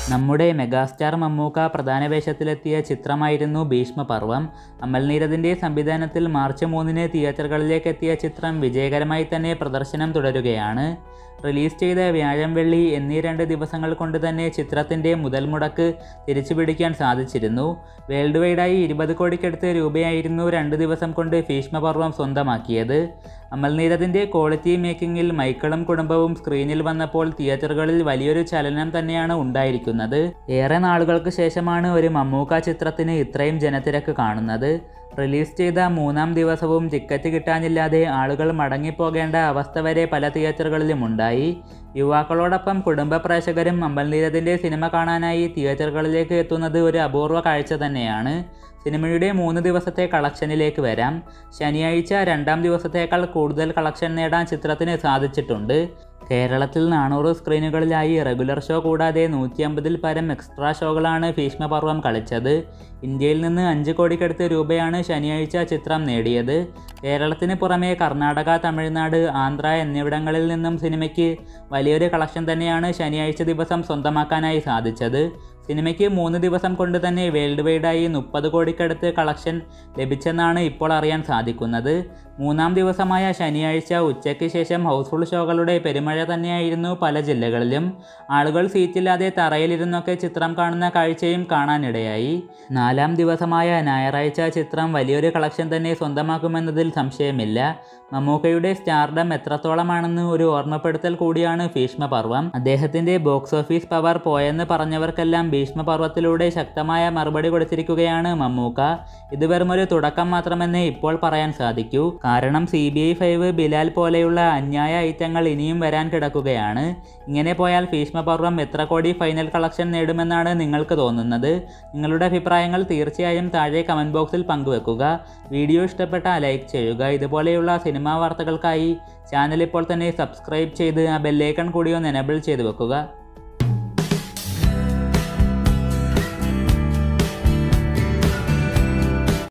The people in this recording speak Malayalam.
നമ്മുടെ മെഗാസ്റ്റാർ മമ്മൂക്ക പ്രധാന വേഷത്തിലെത്തിയ ചിത്രമായിരുന്നു ഭീഷ്മപർവം അമൽ നീരദിൻ്റെ സംവിധാനത്തിൽ മാർച്ച് മൂന്നിന് തിയേറ്ററുകളിലേക്ക് എത്തിയ ചിത്രം വിജയകരമായി തന്നെ പ്രദർശനം തുടരുകയാണ് റിലീസ് ചെയ്ത വ്യാഴം വെള്ളി എന്നീ രണ്ട് ദിവസങ്ങൾ കൊണ്ട് തന്നെ ചിത്രത്തിൻ്റെ മുതൽ മുടക്ക് തിരിച്ചുപിടിക്കാൻ സാധിച്ചിരുന്നു വേൾഡ് വൈഡായി ഇരുപത് കോടിക്കടുത്ത് രൂപയായിരുന്നു രണ്ട് ദിവസം കൊണ്ട് ഭീഷ്മപർവം സ്വന്തമാക്കിയത് അമൽ നീരദിൻ്റെ ക്വാളിറ്റി മേക്കിങ്ങിൽ മൈക്കിളും കുടുംബവും സ്ക്രീനിൽ വന്നപ്പോൾ തിയേറ്ററുകളിൽ വലിയൊരു ചലനം തന്നെയാണ് ഉണ്ടായിരിക്കുന്നത് ഏറെ നാളുകൾക്ക് ശേഷമാണ് ഒരു മമ്മൂക്ക ചിത്രത്തിന് ഇത്രയും ജനത്തിരക്ക് കാണുന്നത് റിലീസ് ചെയ്ത മൂന്നാം ദിവസവും ടിക്കറ്റ് കിട്ടാനില്ലാതെ ആളുകൾ മടങ്ങിപ്പോകേണ്ട അവസ്ഥ വരെ പല തിയേറ്ററുകളിലും ഉണ്ടായി യുവാക്കളോടൊപ്പം കുടുംബ പ്രേക്ഷകരും അമൽ നീരദിൻ്റെ സിനിമ കാണാനായി തിയേറ്ററുകളിലേക്ക് എത്തുന്നത് ഒരു അപൂർവ കാഴ്ച തന്നെയാണ് സിനിമയുടെ മൂന്ന് ദിവസത്തെ കളക്ഷനിലേക്ക് വരാം ശനിയാഴ്ച രണ്ടാം ദിവസത്തേക്കാൾ കൂടുതൽ കളക്ഷൻ നേടാൻ ചിത്രത്തിന് സാധിച്ചിട്ടുണ്ട് കേരളത്തിൽ നാനൂറ് സ്ക്രീനുകളിലായി റെഗുലർ ഷോ കൂടാതെ നൂറ്റി അമ്പതിൽ പരം എക്സ്ട്രാ ഷോകളാണ് ഭീഷ്മപർവം കളിച്ചത് ഇന്ത്യയിൽ നിന്ന് അഞ്ച് കോടിക്കടുത്ത് രൂപയാണ് ശനിയാഴ്ച ചിത്രം നേടിയത് കേരളത്തിന് പുറമെ കർണാടക തമിഴ്നാട് ആന്ധ്ര എന്നിവിടങ്ങളിൽ നിന്നും സിനിമയ്ക്ക് വലിയൊരു കളക്ഷൻ തന്നെയാണ് ശനിയാഴ്ച ദിവസം സ്വന്തമാക്കാനായി സാധിച്ചത് സിനിമയ്ക്ക് മൂന്ന് ദിവസം കൊണ്ട് തന്നെ വേൾഡ് വൈഡായി മുപ്പത് കോടിക്കടുത്ത് കളക്ഷൻ ലഭിച്ചെന്നാണ് ഇപ്പോൾ അറിയാൻ സാധിക്കുന്നത് മൂന്നാം ദിവസമായ ശനിയാഴ്ച ഉച്ചയ്ക്ക് ശേഷം ഹൗസ്ഫുൾ ഷോകളുടെ പെരുമഴ തന്നെയായിരുന്നു പല ജില്ലകളിലും ആളുകൾ സീറ്റില്ലാതെ തറയിലിരുന്നൊക്കെ ചിത്രം കാണുന്ന കാഴ്ചയും കാണാനിടയായി നാലാം ദിവസമായ ഞായറാഴ്ച ചിത്രം വലിയൊരു കളക്ഷൻ തന്നെ സ്വന്തമാക്കുമെന്നതിൽ സംശയമില്ല മമ്മൂക്കയുടെ സ്റ്റാർഡം എത്രത്തോളമാണെന്ന് ഒരു ഓർമ്മപ്പെടുത്തൽ കൂടിയാണ് ഭീഷ്മപർവം അദ്ദേഹത്തിൻ്റെ ബോക്സ് ഓഫീസ് പവർ പോയെന്ന് പറഞ്ഞവർക്കെല്ലാം ഭീഷ്മപർവത്തിലൂടെ ശക്തമായ മറുപടി കൊടുത്തിരിക്കുകയാണ് മമ്മൂക്ക ഇത് വെറും ഒരു തുടക്കം മാത്രമെന്നേ ഇപ്പോൾ പറയാൻ സാധിക്കൂ കാരണം C B I five Bilal പോലെയുള്ള അന്യായ ഐറ്റങ്ങൾ ഇനിയും വരാൻ കിടക്കുകയാണ് ഇങ്ങനെ പോയാൽ ഭീഷ്മപർവം എത്ര കോടി ഫൈനൽ കളക്ഷൻ നേടുമെന്നാണ് നിങ്ങൾക്ക് തോന്നുന്നത് നിങ്ങളുടെ അഭിപ്രായങ്ങൾ തീർച്ചയായും താഴെ കമൻറ്റ് ബോക്സിൽ പങ്കുവെക്കുക വീഡിയോ ഇഷ്ടപ്പെട്ടാൽ ലൈക്ക് ചെയ്യുക ഇതുപോലെയുള്ള സിനിമാ വാർത്തകൾക്കായി ചാനൽ ഇപ്പോൾ തന്നെ സബ്സ്ക്രൈബ് ചെയ്ത് ആ ബെല്ലൈക്കൺ കൂടി ഒന്ന് എനബിൾ ചെയ്ത് വെക്കുക